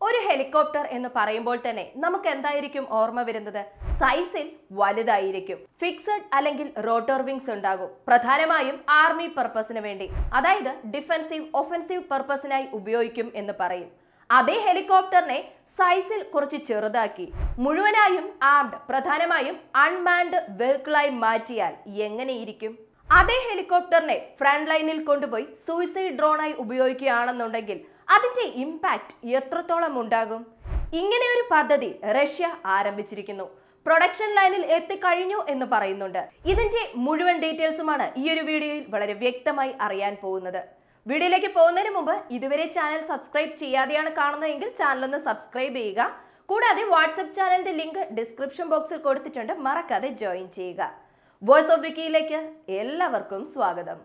ഒരു ഹെലികോപ്റ്റർ എന്ന് പറയുമ്പോൾ തന്നെ നമുക്ക് എന്തായിരിക്കും ഓർമ്മ വരുന്നത് സൈസിൽ വലുതായിരിക്കും ഫിക്സഡ് അല്ലെങ്കിൽ റോട്ടർ വിങ്സ് ഉണ്ടാകും പ്രധാനമായും ആർമി പർപ്പസിന് വേണ്ടി അതായത് ഡിഫൻസീവ് ഒഫൻസീവ് പർപ്പസിനായി ഉപയോഗിക്കും എന്ന് പറയും അതേ ഹെലികോപ്റ്ററിനെ സൈസിൽ കുറച്ച് ചെറുതാക്കി മുഴുവനായും ആംഡ് പ്രധാനമായും അൺമാൻഡ് വെഹിക്കിളായി മാറ്റിയാൽ എങ്ങനെയിരിക്കും അതേ ഹെലികോപ്റ്ററിനെ ഫ്രണ്ട് ലൈനിൽ കൊണ്ടുപോയി സൂയിസൈഡ് ഡ്രോണായി ഉപയോഗിക്കുകയാണെന്നുണ്ടെങ്കിൽ അതിന്റെ ഇമ്പാക്ട് എത്രത്തോളം ഉണ്ടാകും ഇങ്ങനെ ഒരു പദ്ധതി റഷ്യ ആരംഭിച്ചിരിക്കുന്നു പ്രൊഡക്ഷൻ ലൈനിൽ എത്തിക്കഴിഞ്ഞു എന്ന് പറയുന്നുണ്ട് ഇതിന്റെ മുഴുവൻ ഡീറ്റെയിൽസുമാണ് ഈ ഒരു വീഡിയോയിൽ വളരെ വ്യക്തമായി അറിയാൻ പോകുന്നത് വീഡിയോയിലേക്ക് പോകുന്നതിന് മുമ്പ് ഇതുവരെ ചാനൽ സബ്സ്ക്രൈബ് ചെയ്യാതെയാണ് കാണുന്നതെങ്കിൽ ചാനൽ ഒന്ന് സബ്സ്ക്രൈബ് ചെയ്യുക കൂടാതെ വാട്സപ്പ് ചാനലിന്റെ ലിങ്ക് ഡിസ്ക്രിപ്ഷൻ ബോക്സിൽ കൊടുത്തിട്ടുണ്ട് മറക്കാതെ ജോയിൻ ചെയ്യുക വോയിസ് ഓഫ് വിക്കിയിലേക്ക് എല്ലാവർക്കും സ്വാഗതം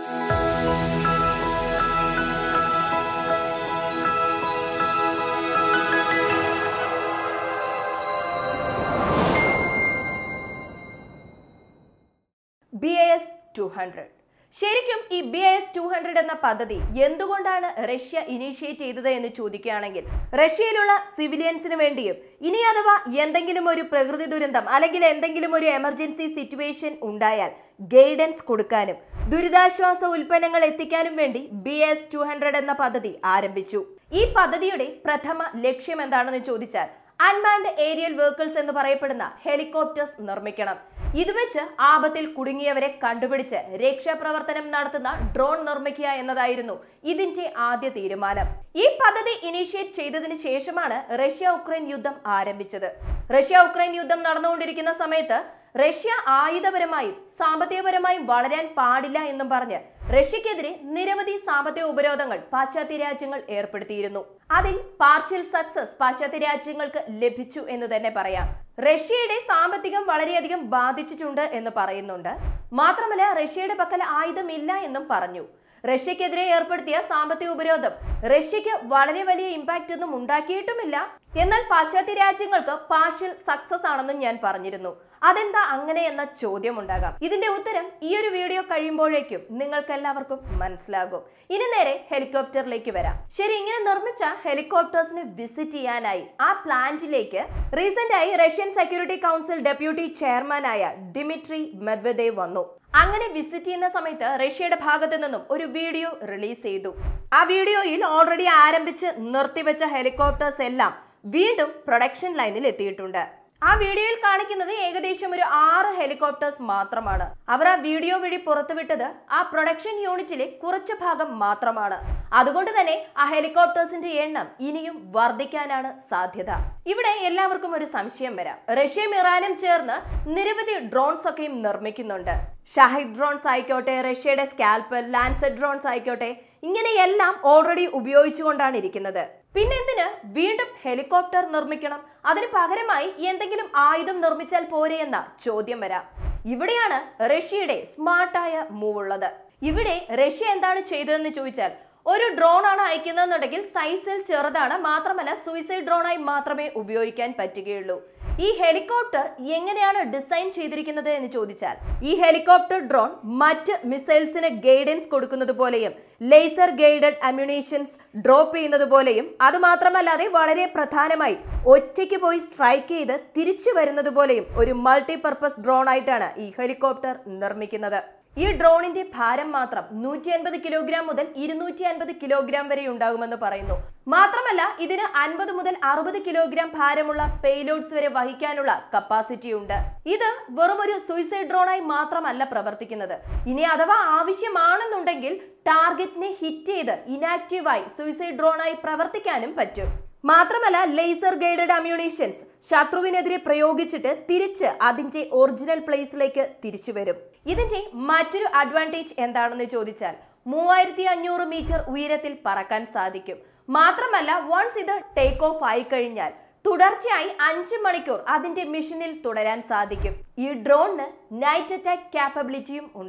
ബി എസ് ടു ഹൺഡ്രഡ് ശരിക്കും ഈ ബി എസ് ടു ഹൺഡ്രഡ് എന്ന പദ്ധതി എന്തുകൊണ്ടാണ് റഷ്യ ഇനീഷ്യേറ്റ് ചെയ്തത് എന്ന് ചോദിക്കുകയാണെങ്കിൽ റഷ്യയിലുള്ള സിവിലിയൻസിന് വേണ്ടിയും ഇനി അഥവാ എന്തെങ്കിലും ഒരു പ്രകൃതി ദുരന്തം അല്ലെങ്കിൽ എന്തെങ്കിലും ഒരു എമർജൻസി സിറ്റുവേഷൻ ഉണ്ടായാൽ ഗൈഡൻസ് കൊടുക്കാനും ദുരിതാശ്വാസ ഉൽപ്പന്നങ്ങൾ എത്തിക്കാനും വേണ്ടി ബി എസ് ടു ഹൺഡ്രഡ് എന്ന പദ്ധതി ആരംഭിച്ചു ഈ പദ്ധതിയുടെ പ്രഥമ ലക്ഷ്യം എന്താണെന്ന് ചോദിച്ചാൽ അൺമാൻഡ് ഏരിയൽ വെഹിക്കിൾസ് എന്ന് പറയപ്പെടുന്ന ഹെലികോപ്റ്റേഴ്സ് നിർമ്മിക്കണം ഇത് വെച്ച് ആപത്തിൽ കുടുങ്ങിയവരെ കണ്ടുപിടിച്ച് രക്ഷാപ്രവർത്തനം നടത്തുന്ന ഡ്രോൺ നിർമ്മിക്കുക എന്നതായിരുന്നു ഇതിന്റെ ആദ്യ തീരുമാനം ഈ പദ്ധതി ഇനീഷ്യേറ്റ് ചെയ്തതിനു ശേഷമാണ് റഷ്യ ഉക്രൈൻ യുദ്ധം ആരംഭിച്ചത് റഷ്യ ഉക്രൈൻ യുദ്ധം നടന്നുകൊണ്ടിരിക്കുന്ന സമയത്ത് റഷ്യ ആയുധപരമായും സാമ്പത്തികപരമായും വളരാൻ പാടില്ല എന്നും പറഞ്ഞ് റഷ്യക്കെതിരെ നിരവധി സാമ്പത്തിക ഉപരോധങ്ങൾ പാശ്ചാത്യ രാജ്യങ്ങൾ ഏർപ്പെടുത്തിയിരുന്നു അതിൽ പാർഷ്യൽ സക്സസ് പാശ്ചാത്യ രാജ്യങ്ങൾക്ക് ലഭിച്ചു എന്ന് തന്നെ പറയാം റഷ്യയുടെ സാമ്പത്തികം വളരെയധികം ബാധിച്ചിട്ടുണ്ട് എന്ന് പറയുന്നുണ്ട് മാത്രമല്ല റഷ്യയുടെ പക്കൽ ആയുധമില്ല എന്നും പറഞ്ഞു റഷ്യക്കെതിരെ ഏർപ്പെടുത്തിയ സാമ്പത്തിക ഉപരോധം റഷ്യക്ക് വളരെ വലിയ ഇമ്പാക്റ്റ് ഒന്നും ഉണ്ടാക്കിയിട്ടുമില്ല എന്നാൽ പാശ്ചാത്യ രാജ്യങ്ങൾക്ക് പാർഷ്യൽ സക്സസ് ആണെന്നും ഞാൻ പറഞ്ഞിരുന്നു അതെന്താ അങ്ങനെ എന്ന ചോദ്യം ഉണ്ടാകാം ഇതിന്റെ ഉത്തരം ഈ ഒരു വീഡിയോ കഴിയുമ്പോഴേക്കും നിങ്ങൾക്ക് എല്ലാവർക്കും മനസ്സിലാകും ഇനി നേരെ ഹെലികോപ്റ്ററിലേക്ക് വരാം ശരി ഇങ്ങനെ നിർമ്മിച്ച ഹെലികോപ്റ്റേഴ്സിനെ വിസിറ്റ് ചെയ്യാനായി ആ പ്ലാന്റിലേക്ക് റീസെന്റ് ആയി റഷ്യൻ സെക്യൂരിറ്റി കൗൺസിൽ ഡെപ്യൂട്ടി ചെയർമാനായ ഡിമിട്രി മെദ്വദേവ് വന്നു അങ്ങനെ വിസിറ്റ് ചെയ്യുന്ന സമയത്ത് റഷ്യയുടെ ഭാഗത്തു നിന്നും ഒരു വീഡിയോ റിലീസ് ചെയ്തു ആ വീഡിയോയിൽ ഓൾറെഡി ആരംഭിച്ച് നിർത്തിവെച്ച ഹെലികോപ്റ്റേഴ്സ് എല്ലാം വീണ്ടും പ്രൊഡക്ഷൻ ലൈനിൽ എത്തിയിട്ടുണ്ട് ആ വീഡിയോയിൽ കാണിക്കുന്നത് ഏകദേശം ഒരു ആറ് ഹെലികോപ്റ്റേഴ്സ് മാത്രമാണ് അവർ ആ വീഡിയോ വഴി പുറത്തുവിട്ടത് ആ പ്രൊഡക്ഷൻ യൂണിറ്റിലെ കുറച്ച് ഭാഗം മാത്രമാണ് അതുകൊണ്ട് തന്നെ ആ ഹെലികോപ്റ്റേഴ്സിന്റെ എണ്ണം ഇനിയും വർദ്ധിക്കാനാണ് സാധ്യത ഇവിടെ എല്ലാവർക്കും ഒരു സംശയം വരാം റഷ്യയും ഇറാനും ചേർന്ന് നിരവധി ഡ്രോൺസ് ഒക്കെയും നിർമ്മിക്കുന്നുണ്ട് ഷാഹിദ് ഡ്രോൺസ് ആയിക്കോട്ടെ റഷ്യയുടെ സ്കാൽപ്പൽ ലാൻസർ ഡ്രോൺസ് ആയിക്കോട്ടെ ഇങ്ങനെയെല്ലാം ഓൾറെഡി ഉപയോഗിച്ചുകൊണ്ടാണ് ഇരിക്കുന്നത് പിന്നെ എന്തിന് വീണ്ടും ഹെലികോപ്റ്റർ നിർമ്മിക്കണം അതിന് പകരമായി എന്തെങ്കിലും ആയുധം നിർമ്മിച്ചാൽ പോരെ എന്ന ചോദ്യം വരാം ഇവിടെയാണ് റഷ്യയുടെ സ്മാർട്ടായ മൂവ് ഉള്ളത് ഇവിടെ റഷ്യ എന്താണ് ചെയ്തതെന്ന് ചോദിച്ചാൽ ഒരു ഡ്രോൺ ആണ് അയക്കുന്നതെന്നുണ്ടെങ്കിൽ സൈസിൽ ചെറുതാണ് മാത്രമല്ല സൂയിസൈഡ് ഡ്രോണായി മാത്രമേ ഉപയോഗിക്കാൻ പറ്റുകയുള്ളൂ ഈ ഹെലികോപ്റ്റർ എങ്ങനെയാണ് ഡിസൈൻ ചെയ്തിരിക്കുന്നത് എന്ന് ചോദിച്ചാൽ ഈ ഹെലികോപ്റ്റർ ഡ്രോൺ മറ്റ് മിസൈൽസിന് ഗൈഡൻസ് കൊടുക്കുന്നത് പോലെയും ലേസർ ഗൈഡഡ് അമ്യൂണേഷൻസ് ഡ്രോപ്പ് ചെയ്യുന്നത് പോലെയും അത് മാത്രമല്ലാതെ വളരെ പ്രധാനമായി ഒറ്റയ്ക്ക് പോയി സ്ട്രൈക്ക് ചെയ്ത് തിരിച്ചു വരുന്നത് പോലെയും ഒരു മൾട്ടിപർപ്പസ് ഡ്രോൺ ആയിട്ടാണ് ഈ ഹെലികോപ്റ്റർ നിർമ്മിക്കുന്നത് ഈ ഡ്രോണിന്റെ ഭാരം മാത്രം നൂറ്റി അൻപത് കിലോഗ്രാം മുതൽ ഇരുന്നൂറ്റി അൻപത് കിലോഗ്രാം വരെ ഉണ്ടാകുമെന്ന് പറയുന്നു മാത്രമല്ല ഇതിന് അൻപത് മുതൽ അറുപത് കിലോഗ്രാം ഭാരമുള്ള പേലോഡ്സ് വരെ വഹിക്കാനുള്ള കപ്പാസിറ്റി ഉണ്ട് ഇത് വെറും ഒരു സൂയിസൈഡ് ഡ്രോണായി മാത്രമല്ല പ്രവർത്തിക്കുന്നത് ഇനി അഥവാ ആവശ്യമാണെന്നുണ്ടെങ്കിൽ ടാർഗറ്റിനെ ഹിറ്റ് ചെയ്ത് ഇനാക്റ്റീവായി സൂയിസൈഡ് ഡ്രോണായി പ്രവർത്തിക്കാനും പറ്റും മാത്രമല്ല ലേസർ ഗൈഡഡ് അമ്യൂണേഷൻസ് ശത്രുവിനെതിരെ പ്രയോഗിച്ചിട്ട് തിരിച്ച് അതിന്റെ ഒറിജിനൽ പ്ലേസിലേക്ക് തിരിച്ചു വരും ഇതിന്റെ മറ്റൊരു അഡ്വാൻറ്റേജ് എന്താണെന്ന് ചോദിച്ചാൽ മൂവായിരത്തി അഞ്ഞൂറ് മീറ്റർ ഉയരത്തിൽ പറക്കാൻ സാധിക്കും മാത്രമല്ല വൺസ് ഇത് ടേക്ക് ഓഫ് ആയി കഴിഞ്ഞാൽ തുടർച്ചയായി അഞ്ച് മണിക്കൂർ അതിന്റെ മിഷനിൽ തുടരാൻ സാധിക്കും ഈ ഡ്രോണിന് നൈറ്റ് അറ്റാക്ക് ക്യാപ്പബിലിറ്റിയും ഉണ്ട്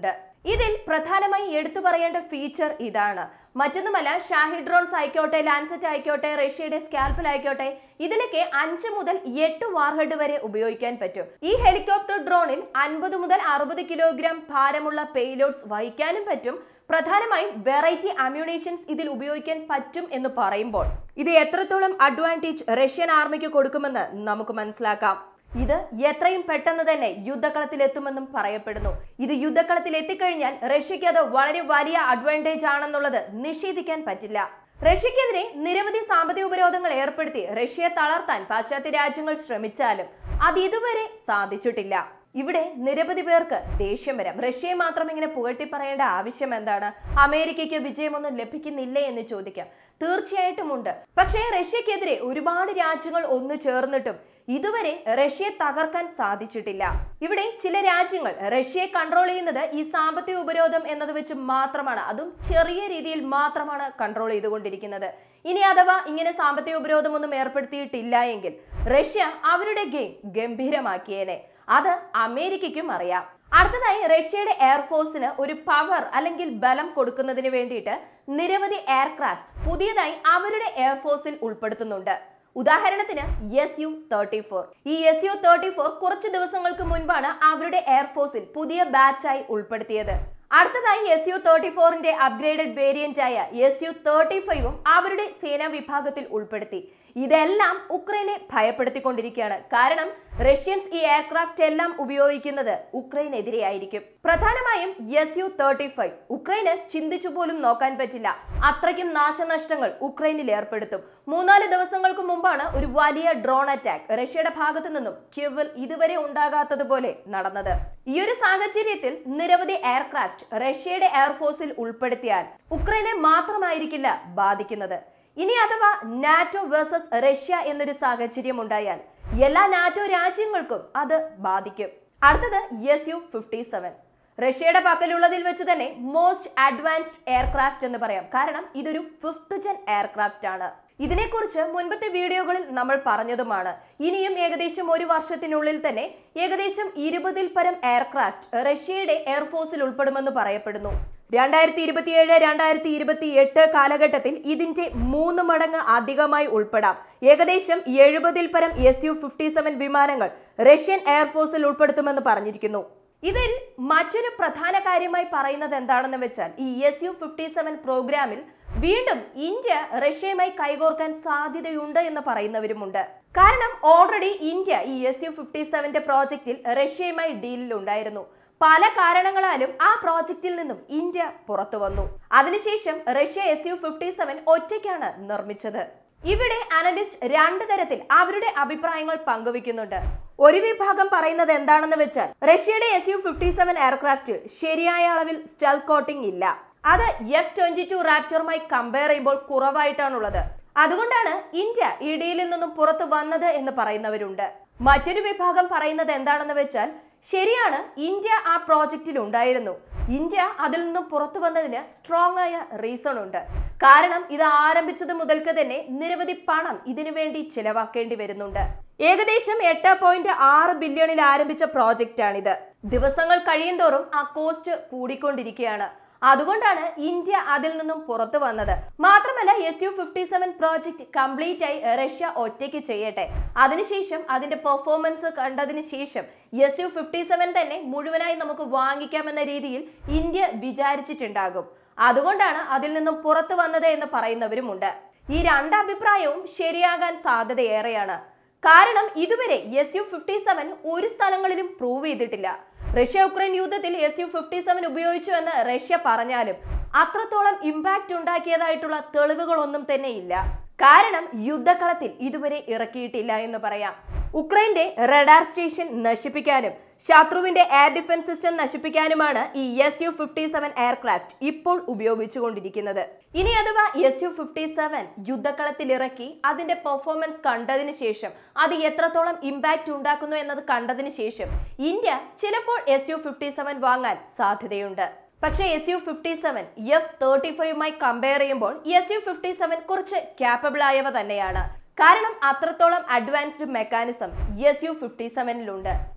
ഇതിൽ പ്രധാനമായി എടുത്തു പറയേണ്ട ഫീച്ചർ ഇതാണ് മറ്റൊന്നുമല്ല ഷാഹി ഡ്രോൺസ് ആയിക്കോട്ടെ ലാൻസെറ്റ് ആയിക്കോട്ടെ റഷ്യയുടെ സ്കാൽപ്പൽ ആയിക്കോട്ടെ ഇതിലൊക്കെ അഞ്ച് മുതൽ എട്ട് വാർഹെഡ് വരെ ഉപയോഗിക്കാൻ പറ്റും ഈ ഹെലികോപ്റ്റർ ഡ്രോണിൽ അൻപത് മുതൽ അറുപത് കിലോഗ്രാം ഭാരമുള്ള പേലോഡ്സ് വഹിക്കാനും പറ്റും പ്രധാനമായും വെറൈറ്റി അമ്യൂണേഷൻസ് ഇതിൽ ഉപയോഗിക്കാൻ പറ്റും എന്ന് പറയുമ്പോൾ ഇത് എത്രത്തോളം അഡ്വാൻറ്റേജ് റഷ്യൻ ആർമിക്ക് കൊടുക്കുമെന്ന് നമുക്ക് മനസ്സിലാക്കാം ഇത് എത്രയും പെട്ടെന്ന് തന്നെ യുദ്ധകളത്തിൽ എത്തുമെന്നും പറയപ്പെടുന്നു ഇത് യുദ്ധകളത്തിൽ എത്തിക്കഴിഞ്ഞാൽ റഷ്യക്ക് അത് വളരെ വലിയ അഡ്വാൻറ്റേജ് ആണെന്നുള്ളത് നിഷേധിക്കാൻ പറ്റില്ല റഷ്യക്കെതിരെ നിരവധി സാമ്പത്തിക ഉപരോധങ്ങൾ ഏർപ്പെടുത്തി റഷ്യയെ തളർത്താൻ പാശ്ചാത്യ രാജ്യങ്ങൾ ശ്രമിച്ചാലും അത് ഇതുവരെ സാധിച്ചിട്ടില്ല ഇവിടെ നിരവധി പേർക്ക് ദേഷ്യം വരാം റഷ്യയെ മാത്രം ഇങ്ങനെ പുകഴ്ത്തി പറയേണ്ട ആവശ്യം എന്താണ് അമേരിക്കയ്ക്ക് വിജയമൊന്നും ലഭിക്കുന്നില്ലേ എന്ന് ചോദിക്കാം തീർച്ചയായിട്ടും ഉണ്ട് പക്ഷേ റഷ്യക്കെതിരെ ഒരുപാട് രാജ്യങ്ങൾ ഒന്നു ചേർന്നിട്ടും ഇതുവരെ റഷ്യയെ തകർക്കാൻ സാധിച്ചിട്ടില്ല ഇവിടെ ചില രാജ്യങ്ങൾ റഷ്യയെ കൺട്രോൾ ചെയ്യുന്നത് ഈ സാമ്പത്തിക ഉപരോധം എന്നത് വെച്ച് മാത്രമാണ് അതും ചെറിയ രീതിയിൽ മാത്രമാണ് കൺട്രോൾ ചെയ്തുകൊണ്ടിരിക്കുന്നത് ഇനി അഥവാ ഇങ്ങനെ സാമ്പത്തിക ഉപരോധമൊന്നും ഏർപ്പെടുത്തിയിട്ടില്ല എങ്കിൽ റഷ്യ അവരുടെ ഗെയിം ഗംഭീരമാക്കിയേനെ അത് അമേരിക്കയ്ക്കും അറിയാം അടുത്തതായി റഷ്യയുടെ എയർഫോഴ്സിന് ഒരു പവർ അല്ലെങ്കിൽ ബലം കൊടുക്കുന്നതിന് വേണ്ടിയിട്ട് നിരവധി എയർക്രാഫ്റ്റ്സ് പുതിയതായി അവരുടെ എയർഫോഴ്സിൽ ഉൾപ്പെടുത്തുന്നുണ്ട് ഉദാഹരണത്തിന് എസ് യു തേർട്ടി ഫോർ ഈ എസ് യു തേർട്ടി ഫോർ കുറച്ച് ദിവസങ്ങൾക്ക് മുൻപാണ് അവരുടെ എയർഫോഴ്സിൽ പുതിയ ബാച്ചായി ഉൾപ്പെടുത്തിയത് അടുത്തതായി എസ് യു തേർട്ടി ഫോറിന്റെ അപ്ഗ്രേഡഡ് വേരിയന്റ് ആയ എസ് യു തേർട്ടി ഫൈവും അവരുടെ സേനാ വിഭാഗത്തിൽ ഉൾപ്പെടുത്തി ഇതെല്ലാം ഉക്രൈനെ ഭയപ്പെടുത്തിക്കൊണ്ടിരിക്കുകയാണ് കാരണം റഷ്യൻസ് ഈ എയർക്രാഫ്റ്റ് എല്ലാം ഉപയോഗിക്കുന്നത് ഉക്രൈനെതിരെയായിരിക്കും പ്രധാനമായും എസ് യു തേർട്ടി ഫൈവ് ഉക്രൈന് ചിന്തിച്ചു പോലും നോക്കാൻ പറ്റില്ല അത്രയ്ക്കും നാശനഷ്ടങ്ങൾ ഉക്രൈനിൽ ഏർപ്പെടുത്തും മൂന്നാല് ദിവസങ്ങൾക്ക് മുമ്പാണ് ഒരു വലിയ ഡ്രോൺ അറ്റാക്ക് റഷ്യയുടെ ഭാഗത്തു നിന്നും ക്യൂവിൽ ഇതുവരെ ഉണ്ടാകാത്തതുപോലെ നടന്നത് ഈ ഒരു സാഹചര്യത്തിൽ നിരവധി എയർക്രാഫ്റ്റ് റഷ്യയുടെ എയർഫോഴ്സിൽ ഉൾപ്പെടുത്തിയാൽ ഉക്രൈനെ മാത്രമായിരിക്കില്ല ബാധിക്കുന്നത് ഇനി അഥവാ നാറ്റോ വേഴ്സസ് റഷ്യ എന്നൊരു സാഹചര്യം ഉണ്ടായാൽ എല്ലാ നാറ്റോ രാജ്യങ്ങൾക്കും അത് ബാധിക്കും അടുത്തത് എസ് യു ഫിഫ്റ്റി സെവൻ റഷ്യയുടെ പക്കലുള്ളതിൽ വെച്ച് തന്നെ മോസ്റ്റ് അഡ്വാൻസ്ഡ് എയർക്രാഫ്റ്റ് എന്ന് പറയാം കാരണം ഇതൊരു ഫിഫ്ത്ത് ജെൻ എയർക്രാഫ്റ്റ് ആണ് ഇതിനെക്കുറിച്ച് മുൻപത്തെ വീഡിയോകളിൽ നമ്മൾ പറഞ്ഞതുമാണ് ഇനിയും ഏകദേശം ഒരു വർഷത്തിനുള്ളിൽ തന്നെ ഏകദേശം ഇരുപതിൽ പരം എയർക്രാഫ്റ്റ് റഷ്യയുടെ എയർഫോഴ്സിൽ ഉൾപ്പെടുമെന്ന് പറയപ്പെടുന്നു രണ്ടായിരത്തി ഇരുപത്തിയേഴ് രണ്ടായിരത്തി ഇരുപത്തി എട്ട് കാലഘട്ടത്തിൽ ഇതിന്റെ മൂന്ന് മടങ്ങ് അധികമായി ഉൾപ്പെടാം ഏകദേശം എഴുപതിൽ പരം എസ് യു ഫിഫ്റ്റി സെവൻ വിമാനങ്ങൾ റഷ്യൻ എയർഫോഴ്സിൽ ഉൾപ്പെടുത്തുമെന്ന് പറഞ്ഞിരിക്കുന്നു ഇതിൽ മറ്റൊരു പ്രധാന കാര്യമായി പറയുന്നത് എന്താണെന്ന് വെച്ചാൽ ഈ എസ് യു ഫിഫ്റ്റി സെവൻ പ്രോഗ്രാമിൽ വീണ്ടും ഇന്ത്യ റഷ്യയുമായി കൈകോർക്കാൻ സാധ്യതയുണ്ട് എന്ന് പറയുന്നവരുമുണ്ട് കാരണം ഓൾറെഡി ഇന്ത്യ ഈ എസ് യു ഫിഫ്റ്റി സെവന്റെ പ്രോജക്റ്റിൽ റഷ്യയുമായി ഡീലിലുണ്ടായിരുന്നു പല കാരണങ്ങളാലും ആ പ്രോജക്റ്റിൽ നിന്നും ഇന്ത്യ പുറത്തു വന്നു അതിനുശേഷം Russia S U fifty seven ഒറ്റയ്ക്കാണ് നിർമ്മിച്ചത് ഇവിടെ അനലിസ്റ്റ് രണ്ട് തരത്തിൽ അവരുടെ അഭിപ്രായങ്ങൾ പങ്കുവെക്കുന്നുണ്ട് ഒരു വിഭാഗം പറയുന്നത് എന്താണെന്ന് വെച്ചാൽ റഷ്യയുടെ S U fifty seven aircraft ശരിയായ അളവിൽ സ്റ്റെൽ കോട്ടിംഗ് ഇല്ല അത് എഫ് ട്വന്റി ടു റാപ്റ്ററുമായി കമ്പയർ ചെയ്യുമ്പോൾ കുറവായിട്ടാണുള്ളത് അതുകൊണ്ടാണ് ഇന്ത്യ ഈ ഡീലിൽ നിന്നും പുറത്തു വന്നത് എന്ന് പറയുന്നവരുണ്ട് മറ്റൊരു വിഭാഗം പറയുന്നത് എന്താണെന്ന് വെച്ചാൽ ശരിയാണ് ഇന്ത്യ ആ പ്രോജക്റ്റിൽ ഉണ്ടായിരുന്നു ഇന്ത്യ അതിൽ നിന്നും പുറത്തു വന്നതിന് സ്ട്രോങ് ആയ റീസൺ ഉണ്ട് കാരണം ഇത് ആരംഭിച്ചത് മുതൽക്ക് തന്നെ നിരവധി പണം ഇതിനു വേണ്ടി ചിലവാക്കേണ്ടി വരുന്നുണ്ട് ഏകദേശം എട്ട് പോയിന്റ് ആറ് ബില്യണിൽ ആരംഭിച്ച പ്രോജക്റ്റാണിത് ദിവസങ്ങൾ കഴിയുന്തോറും ആ കോസ്റ്റ് കൂടിക്കൊണ്ടിരിക്കുകയാണ് അതുകൊണ്ടാണ് ഇന്ത്യ അതിൽ നിന്നും പുറത്തു വന്നത് മാത്രമല്ല S U fifty seven project complete ആയി റഷ്യ ഒറ്റയ്ക്ക് ചെയ്യട്ടെ അതിനുശേഷം അതിന്റെ പെർഫോമൻസ് കണ്ടതിന് ശേഷം എസ് യു ഫിഫ്റ്റി സെവൻ തന്നെ മുഴുവനായി നമുക്ക് വാങ്ങിക്കാമെന്ന രീതിയിൽ ഇന്ത്യ വിചാരിച്ചിട്ടുണ്ടാകും അതുകൊണ്ടാണ് അതിൽ നിന്നും പുറത്തു വന്നത് എന്ന് പറയുന്നവരുമുണ്ട് ഈ രണ്ട് അഭിപ്രായവും ശരിയാകാൻ സാധ്യതയേറെയാണ് കാരണം ഇതുവരെ എസ് യു ഫിഫ്റ്റി സെവൻ ഒരു സ്ഥലങ്ങളിലും പ്രൂവ് ചെയ്തിട്ടില്ല റഷ്യ ഉക്രൈൻ യുദ്ധത്തിൽ എസ് യു ഫിഫ്റ്റി സെവൻ ഉപയോഗിച്ചു എന്ന് റഷ്യ പറഞ്ഞാലും അത്രത്തോളം ഇമ്പാക്റ്റ് ഉണ്ടാക്കിയതായിട്ടുള്ള തെളിവുകളൊന്നും തന്നെ ഇല്ല കാരണം യുദ്ധകളത്തിൽ ഇതുവരെ ഇറക്കിയിട്ടില്ല എന്ന് പറയാം ഉക്രൈന്റെ റഡാർ സ്റ്റേഷൻ നശിപ്പിക്കാനും ശത്രുവിന്റെ എയർ ഡിഫൻസ് സിസ്റ്റം നശിപ്പിക്കാനുമാണ് ഈ S U fifty seven aircraft ഇപ്പോൾ ഉപയോഗിച്ചുകൊണ്ടിരിക്കുന്നത് ഇനി അഥവാ എസ് യു ഫിഫ്റ്റി സെവൻ യുദ്ധകളത്തിൽ ഇറക്കി അതിന്റെ പെർഫോമൻസ് കണ്ടതിന് ശേഷം അത് എത്രത്തോളം ഇമ്പാക്റ്റ് ഉണ്ടാക്കുന്നു എന്നത് കണ്ടതിന് ശേഷം ഇന്ത്യ ചിലപ്പോൾ എസ് യു ഫിഫ്റ്റി സെവൻ വാങ്ങാൻ സാധ്യതയുണ്ട് പക്ഷേ S U fifty seven F thirty ഫൈവുമായി കമ്പയർ ചെയ്യുമ്പോൾ എസ് യു ഫിഫ്റ്റി സെവൻ കുറച്ച് ക്യാപ്പബിൾ ആയവ തന്നെയാണ് കാരണം അത്രത്തോളം advanced mechanism S U fifty സെവനിലുണ്ട്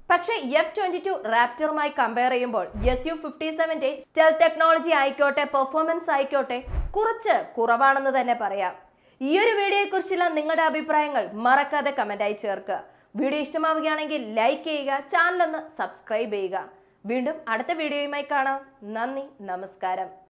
പക്ഷേ എഫ് ട്വന്റി ടു റാപ്റ്ററുമായി കമ്പയർ ചെയ്യുമ്പോൾ എസ് യു ഫിഫ്റ്റി സെവന്റെ സ്റ്റെൽ ടെക്നോളജി ആയിക്കോട്ടെ പെർഫോമൻസ് ആയിക്കോട്ടെ കുറച്ച് കുറവാണെന്ന് തന്നെ പറയാം ഈ ഒരു വീഡിയോയെ കുറിച്ചുള്ള നിങ്ങളുടെ അഭിപ്രായങ്ങൾ മറക്കാതെ കമന്റായി ചേർക്കുക വീഡിയോ ഇഷ്ടമാവുകയാണെങ്കിൽ ലൈക്ക് ചെയ്യുക ചാനൽ ഒന്ന് സബ്സ്ക്രൈബ് ചെയ്യുക വീണ്ടും അടുത്ത വീഡിയോയുമായി കാണാം നന്ദി നമസ്കാരം